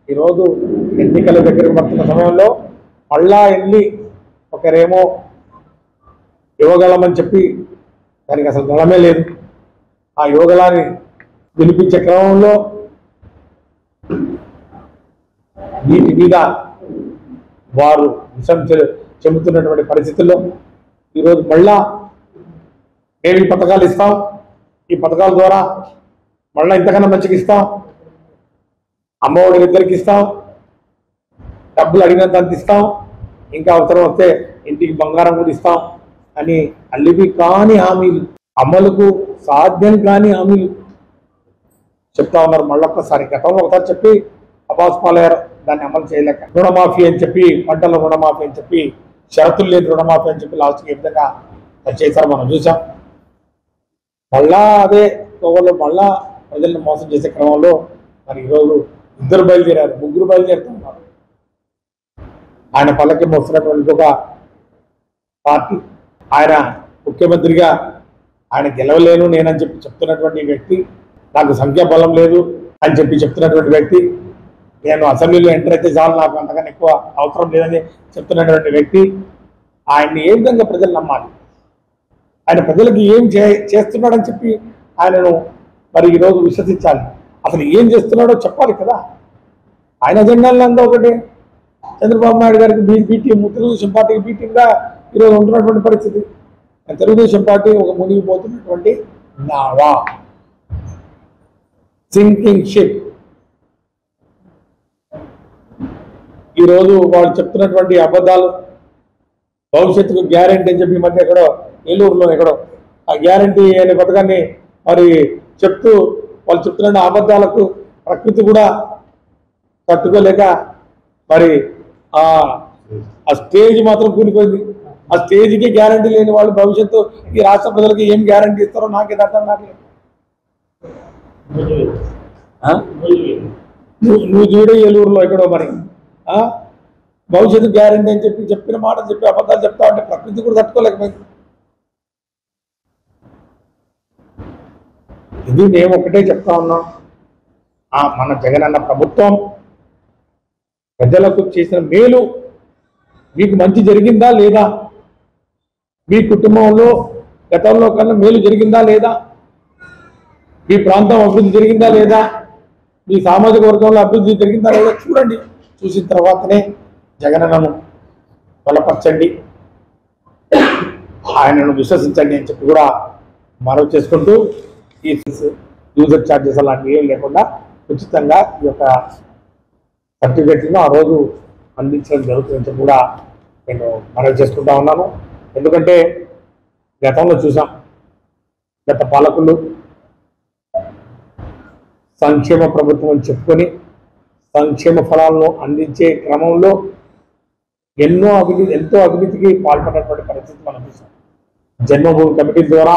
ఈరోజు ఎన్నికల దగ్గరకు పడుతున్న సమయంలో మళ్ళా వెళ్ళి ఒకరేమో ఇవ్వగలమని చెప్పి దానికి అసలు గలమే లేదు ఆ యువగలాన్ని వినిపించే క్రమంలో వీటి మీద వారు విషం చె- చెబుతున్నటువంటి పరిస్థితుల్లో ఈరోజు మళ్ళా మేము ఈ పథకాలు ఇస్తాం ఈ పథకాల ద్వారా మళ్ళా ఇంతకన్నా మంచిగా ఇస్తాం అమ్మఒడి ఇద్దరికి ఇస్తాం డబ్బులు అడిగినంత అంత ఇస్తాం ఇంకా అవసరం వస్తే ఇంటికి బంగారం కూడా ఇస్తాం అని అల్లివి కాని హామీలు అమలుకు సాధ్యం కాని హామీలు చెప్తా ఉన్నారు మళ్ళొక్కసారి గతంలో ఒకసారి చెప్పి అబాస్ పాలయ్యారు దాన్ని అమలు చేయలేక రుణమాఫీ అని చెప్పి పంటల రుణమాఫీ అని చెప్పి షరతులు లేని రుణమాఫీ అని చెప్పి లాస్ట్కి ఏ విధంగా చేశారో మనం చూసాం మళ్ళా అదే కోవలో మళ్ళా ప్రజలను మోసం చేసే క్రమంలో మరి ఈరోజు ఇద్దరు బయలుదేరారు ముగ్గురు బయలుదేరుతున్నారు ఆయన పల్లకి మోస్తున్నటువంటి ఒక పార్టీ ఆయన ముఖ్యమంత్రిగా ఆయన గెలవలేను నేనని చెప్పి చెప్తున్నటువంటి వ్యక్తి నాకు సంఖ్యాబలం లేదు అని చెప్పి చెప్తున్నటువంటి వ్యక్తి నేను అసెంబ్లీలో ఎంటర్ అయితే చాలు నాకు అంతకన్నా ఎక్కువ అవసరం లేదని చెప్తున్నటువంటి వ్యక్తి ఆయన్ని ఏ విధంగా ప్రజలు నమ్మాలి ఆయన ప్రజలకు ఏం చే చేస్తున్నాడని చెప్పి ఆయనను మరి ఈరోజు విశ్వసించాలి అసలు ఏం చేస్తున్నాడో చెప్పాలి కదా ఆయన అజెండాలంతా ఒకటి చంద్రబాబు నాయుడు గారికి బీ బీటీఎం తెలుగుదేశం పార్టీకి బీటీఎంగా ఈరోజు ఉంటున్నటువంటి పరిస్థితి తెలుగుదేశం పార్టీ ఒక మునిగిపోతున్నటువంటి నావా సింకింగ్ షిప్ ఈరోజు వాళ్ళు చెప్తున్నటువంటి అబద్ధాలు భవిష్యత్తుకు గ్యారంటీ అని చెప్పి ఈ మధ్య ఎక్కడో ఏలూరులో ఎక్కడో ఆ గ్యారంటీ అనే పథకాన్ని మరి చెప్తూ వాళ్ళు చెప్తున్న అబద్ధాలకు ప్రకృతి కూడా తట్టుకోలేక మరి ఆ ఆ స్టేజ్ మాత్రం కూలిపోయింది ఆ స్టేజ్కి గ్యారంటీ లేని వాళ్ళు భవిష్యత్తు ఈ రాష్ట్ర ప్రజలకి ఏం గ్యారంటీ ఇస్తారో నాకే అర్థం కావట్లేదు ఆ? నువ్వు నువ్వు చూడే ఏలూరులో ఎక్కడో మరి ఆ? భవిష్యత్తు గ్యారంటీ అని చెప్పి చెప్పిన మాట చెప్పి అబద్ధాలు చెప్తా ఉంటే ప్రకృతి కూడా తట్టుకోలేకపోయింది ఇది మేము ఒకటే చెప్తా ఉన్నాం ఆ మన జగనన్న ప్రభుత్వం ప్రజలకు చేసిన మేలు మీకు మంచి జరిగిందా లేదా మీ కుటుంబంలో గతంలో కన్నా మేలు జరిగిందా లేదా మీ ప్రాంతం అభివృద్ధి జరిగిందా లేదా మీ సామాజిక వర్గంలో అభివృద్ధి జరిగిందా లేదా చూడండి చూసిన తర్వాతనే జగనన్నను బలపరచండి ఆయనను విశ్వసించండి అని చెప్పి కూడా మనవి చేసుకుంటూ ఈ యూజర్ ఛార్జెస్ అలాంటివి ఏం లేకుండా ఉచితంగా ఈ యొక్క సర్టిఫికెట్లను ఆ రోజు అందించడం జరుగుతుందని చెప్పి కూడా నేను మనవి చేసుకుంటా ఉన్నాను ఎందుకంటే గతంలో చూసాం గత పాలకులు సంక్షేమ ప్రభుత్వం అని చెప్పుకొని సంక్షేమ ఫలాలను అందించే క్రమంలో ఎన్నో అవినీతి ఎంతో అవినీతికి పాల్పడినటువంటి పరిస్థితి మనం చూసాం జన్మభూమి కమిటీ ద్వారా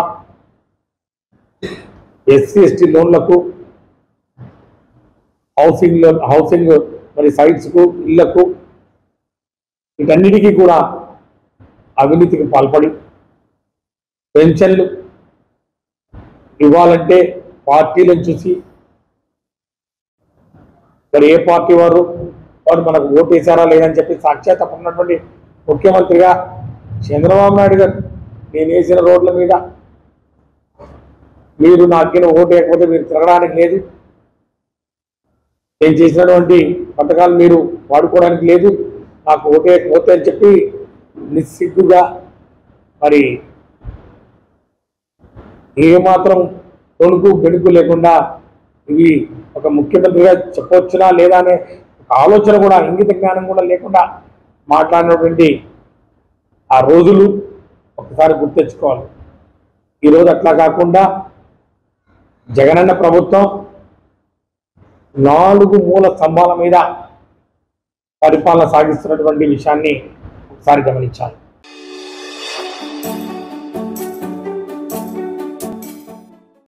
ఎస్సీ ఎస్టీ లోన్లకు హౌసింగ్ లోన్ హౌసింగ్ మరి సైట్స్కు ఇళ్లకు వీటన్నిటికీ కూడా అవినీతికి పాల్పడి పెన్షన్లు ఇవ్వాలంటే పార్టీలను చూసి మరి ఏ పార్టీ వారు వారు మనకు ఓటు వేశారా లేదని చెప్పి సాక్షాత్ అక్కడ ఉన్నటువంటి ముఖ్యమంత్రిగా చంద్రబాబు నాయుడు గారు నేను వేసిన రోడ్ల మీద మీరు నాకిన ఓటు వేయకపోతే మీరు తిరగడానికి లేదు నేను చేసినటువంటి పథకాలు మీరు వాడుకోవడానికి లేదు నాకు ఓటు వేయకపోతే అని చెప్పి నిస్సిగ్గుగా మరి ఏమాత్రం తొణుకు బెణుకు లేకుండా ఇవి ఒక ముఖ్యమంత్రిగా చెప్పవచ్చునా లేదా అనే ఒక ఆలోచన కూడా ఇంగిత జ్ఞానం కూడా లేకుండా మాట్లాడినటువంటి ఆ రోజులు ఒకసారి గుర్తెచ్చుకోవాలి ఈరోజు అట్లా కాకుండా జగనన్న ప్రభుత్వం నాలుగు మూల స్తంభాల మీద పరిపాలన సాగిస్తున్నటువంటి విషయాన్ని ఒకసారి గమనించాలి